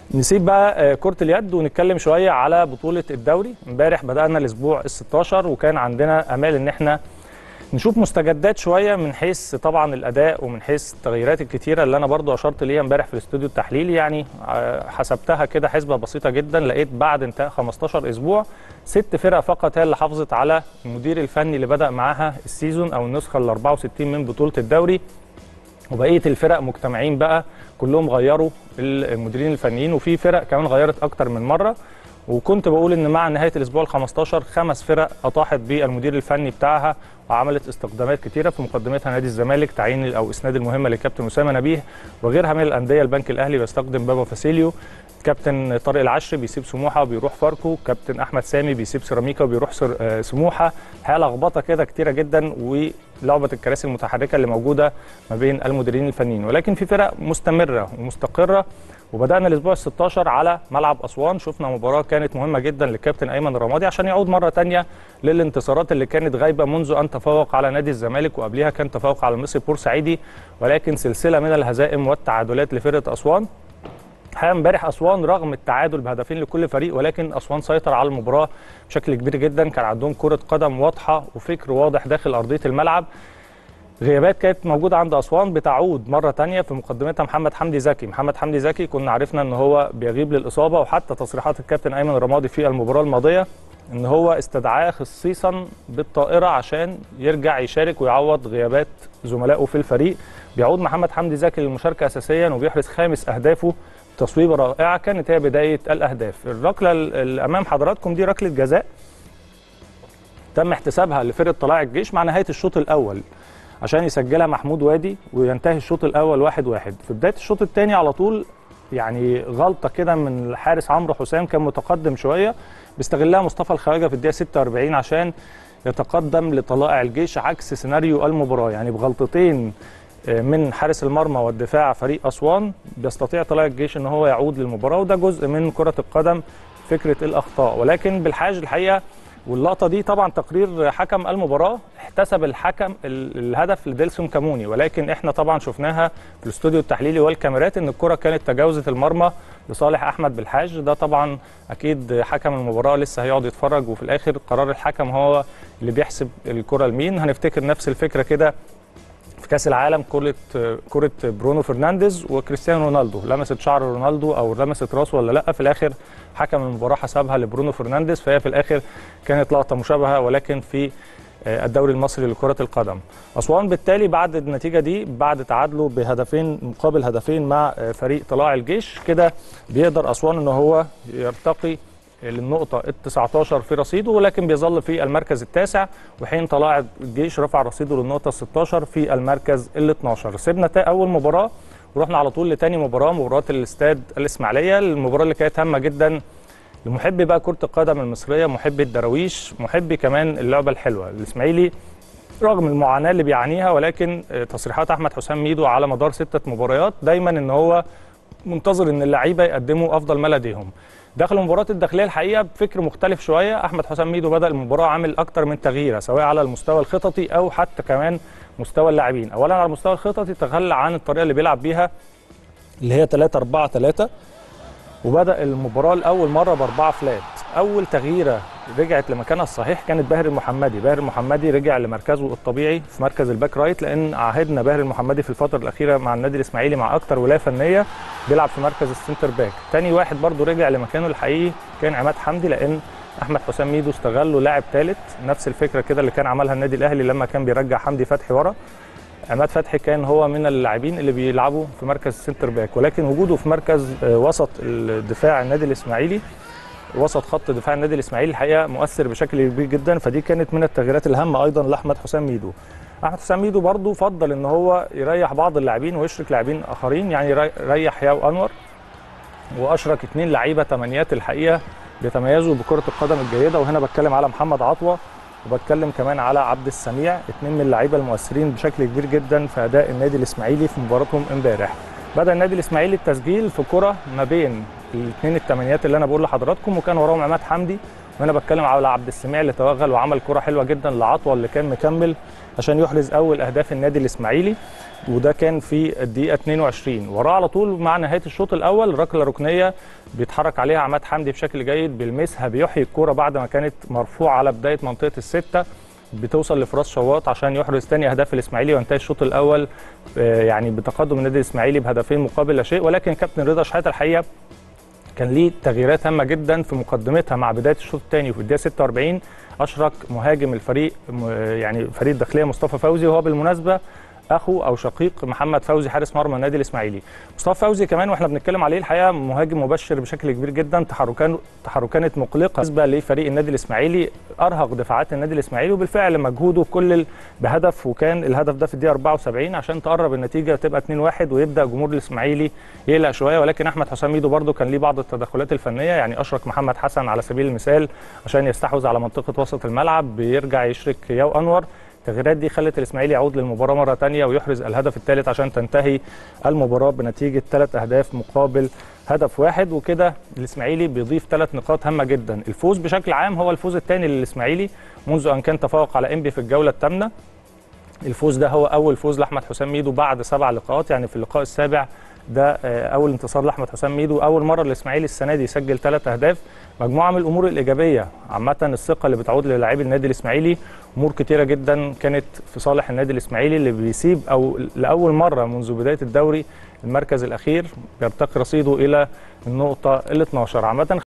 نسيب بقى كرة اليد ونتكلم شوية على بطولة الدوري امبارح بدأنا الأسبوع ال 16 وكان عندنا أمال إن احنا نشوف مستجدات شوية من حيث طبعا الأداء ومن حيث التغييرات الكتيرة اللي أنا برضو أشرت ليها امبارح في الاستوديو التحليلي يعني حسبتها كده حسبة بسيطة جدا لقيت بعد انتهاء 15 أسبوع ست فرق فقط هي اللي حافظت على المدير الفني اللي بدأ معاها السيزون أو النسخة ال 64 من بطولة الدوري وبقيه الفرق مجتمعين بقى كلهم غيروا المديرين الفنيين وفي فرق كمان غيرت اكتر من مره وكنت بقول ان مع نهايه الاسبوع ال 15 خمس فرق اطاحت بالمدير الفني بتاعها وعملت استخدامات كتيره في مقدمتها نادي الزمالك تعيين او اسناد المهمه للكابتن اسامه نبيه وغيرها من الانديه البنك الاهلي بيستخدم بابا فاسيليو كابتن طارق العشري بيسيب سموحه وبيروح فاركو كابتن احمد سامي بيسيب سيراميكا وبيروح سموحه الحقيقه لخبطه كده كتيره جدا ولعبه الكراسي المتحركه اللي موجوده ما بين المديرين الفنيين ولكن في فرق مستمره ومستقره وبدانا الاسبوع ال 16 على ملعب اسوان شفنا مباراه كانت مهمه جدا للكابتن ايمن الرمادي عشان يعود مره ثانيه للانتصارات اللي كانت غايبه منذ ان تفوق على نادي الزمالك وقبلها كان تفوق على المصري بورسعيدي ولكن سلسله من الهزائم والتعادلات لفرقه اسوان الحقيقه امبارح اسوان رغم التعادل بهدفين لكل فريق ولكن اسوان سيطر على المباراه بشكل كبير جدا كان عندهم كره قدم واضحه وفكر واضح داخل ارضيه الملعب غيابات كانت موجوده عند اسوان بتعود مره ثانيه في مقدمتها محمد حمدي زكي محمد حمدي زكي كنا عرفنا ان هو بيغيب للاصابه وحتى تصريحات الكابتن ايمن الرمادي في المباراه الماضيه ان هو استدعاه خصيصا بالطائره عشان يرجع يشارك ويعوض غيابات زملائه في الفريق بيعود محمد حمدي زكي للمشاركه اساسيا وبيحرز خامس اهدافه تصويبه رائعه كانت هي بدايه الاهداف الركله اللي امام حضراتكم دي ركله جزاء تم احتسابها لفرقه طلائع الجيش مع نهايه الشوط الاول عشان يسجلها محمود وادي وينتهي الشوط الاول واحد واحد في بدايه الشوط الثاني على طول يعني غلطه كده من الحارس عمرو حسام كان متقدم شويه بيستغلها مصطفى الخواجه في الدقيقه 46 عشان يتقدم لطلائع الجيش عكس سيناريو المباراه يعني بغلطتين من حارس المرمى والدفاع فريق اسوان بيستطيع طلائع الجيش ان هو يعود للمباراه وده جزء من كره القدم فكره الاخطاء ولكن بالحاج الحقيقه واللقطه دي طبعا تقرير حكم المباراه احتسب الحكم الهدف لديلسون كاموني ولكن احنا طبعا شفناها في الاستوديو التحليلي والكاميرات ان الكره كانت تجاوزت المرمى لصالح احمد بالحاج ده طبعا اكيد حكم المباراه لسه هيقعد يتفرج وفي الاخر قرار الحكم هو اللي بيحسب الكره لمين هنفتكر نفس الفكره كده في كاس العالم كره كره برونو فرنانديز وكريستيانو رونالدو لمست شعر رونالدو او لمست راسه ولا لا في الاخر حكم المباراه حسبها لبرونو فرنانديز فهي في الاخر كانت لقطه مشابهه ولكن في الدوري المصري لكره القدم اسوان بالتالي بعد النتيجه دي بعد تعادله بهدفين مقابل هدفين مع فريق طلائع الجيش كده بيقدر اسوان ان هو يرتقي للنقطة ال 19 في رصيده ولكن بيظل في المركز التاسع وحين طلائع الجيش رفع رصيده للنقطة ال 16 في المركز ال 12 سيبنا أول مباراة ورحنا على طول لتاني مباراة مباراة الاستاد الإسماعيلية المباراة اللي كانت هامة جدا لمحبي بقى كرة القدم المصرية محبي الدراويش محبي كمان اللعبة الحلوة الإسماعيلي رغم المعاناة اللي بيعانيها ولكن تصريحات أحمد حسام ميدو على مدار ستة مباريات دايما إن هو منتظر إن اللعيبة يقدموا أفضل ما لديهم داخل المباراه الداخليه الحقيقه بفكر مختلف شويه احمد حسام ميدو بدا المباراه عامل اكتر من تغييره سواء على المستوى الخططي او حتى كمان مستوى اللاعبين اولا على المستوى الخططي تخلى عن الطريقه اللي بيلعب بيها اللي هي 3 4 3 وبدا المباراه لاول مره باربعه فلات اول تغييره رجعت لمكانها الصحيح كانت باهر المحمدي باهر المحمدي رجع لمركزه الطبيعي في مركز الباك رايت لان عهدنا باهر المحمدي في الفتره الاخيره مع النادي الاسماعيلي مع اكتر ولايه فنيه بيلعب في مركز السنتر باك تاني واحد برده رجع لمكانه الحقيقي كان عماد حمدي لان احمد حسام ميدو استغله لاعب ثالث نفس الفكره كده اللي كان عملها النادي الاهلي لما كان بيرجع حمدي فتحي ورا عماد فتحي كان هو من اللاعبين اللي بيلعبوا في مركز السنتر باك ولكن وجوده في مركز وسط الدفاع النادي الاسماعيلي وسط خط دفاع النادي الاسماعيلي الحقيقه مؤثر بشكل كبير جدا فدي كانت من التغييرات الهامه ايضا لاحمد حسام ميدو احمد حسام ميدو برضه فضل ان هو يريح بعض اللاعبين ويشرك لاعبين اخرين يعني ريح ياو انور واشرك اثنين لعيبه تمانيات الحقيقه بيتميزوا بكره القدم الجيده وهنا بتكلم على محمد عطوه وبتكلم كمان على عبد السميع اثنين من اللعيبه المؤثرين بشكل كبير جدا في اداء النادي الاسماعيلي في مباراتهم امبارح بدا النادي الاسماعيلي التسجيل في كره ما بين الاثنين الثمانيات اللي انا بقول لحضراتكم وكان وراهم عماد حمدي وانا بتكلم على عبد السميع اللي توغل وعمل كره حلوه جدا لعطوه اللي كان مكمل عشان يحرز اول اهداف النادي الاسماعيلي وده كان في الدقيقه 22 وراه على طول مع نهايه الشوط الاول ركله ركنيه بيتحرك عليها عماد حمدي بشكل جيد بيلمسها بيحيي الكوره بعد ما كانت مرفوعه على بدايه منطقه السته بتوصل لفراس شواط عشان يحرز ثاني اهداف الاسماعيلي وينتهي الشوط الاول يعني بتقدم النادي الاسماعيلي بهدفين مقابل لا شيء ولكن كابتن رضا شحاته الحقيقه كان ليه تغييرات هامه جدا في مقدمتها مع بدايه الشوط الثاني وفي الدقيقه 46 اشرك مهاجم الفريق يعني فريق الداخليه مصطفى فوزي وهو بالمناسبه اخو او شقيق محمد فوزي حارس مرمى النادي الاسماعيلي مصطفى فوزي كمان واحنا بنتكلم عليه الحقيقه مهاجم مبشر بشكل كبير جدا تحركان تحركات مقلقه بالنسبه لفريق النادي الاسماعيلي ارهق دفاعات النادي الاسماعيلي وبالفعل مجهوده كل بهدف وكان الهدف ده في الدقيقه 74 عشان تقرب النتيجه تبقى 2-1 ويبدا جمهور الاسماعيلي يقلق شويه ولكن احمد حسام ميدو برده كان ليه بعض التدخلات الفنيه يعني اشرك محمد حسن على سبيل المثال عشان يستحوذ على منطقه وسط الملعب بيرجع يشرك ياو انور التغييرات دي خلت الاسماعيلي يعود للمباراه مره ثانيه ويحرز الهدف الثالث عشان تنتهي المباراه بنتيجه ثلاث اهداف مقابل هدف واحد وكده الاسماعيلي بيضيف ثلاث نقاط هامه جدا الفوز بشكل عام هو الفوز الثاني للاسماعيلي منذ ان كان تفوق على انبي في الجوله الثامنه الفوز ده هو اول فوز لاحمد حسام ميدو بعد سبع لقاءات يعني في اللقاء السابع ده اول انتصار لاحمد حسام ميدو اول مره الاسماعيلي السنه دي يسجل ثلاث اهداف مجموعه من الامور الايجابيه عامه الثقه اللي بتعود للاعبي النادي الاسماعيلي امور كتيره جدا كانت في صالح النادي الاسماعيلي اللي بيسيب او لاول مره منذ بدايه الدوري المركز الاخير بيرتقي رصيده الى النقطه ال 12 عامه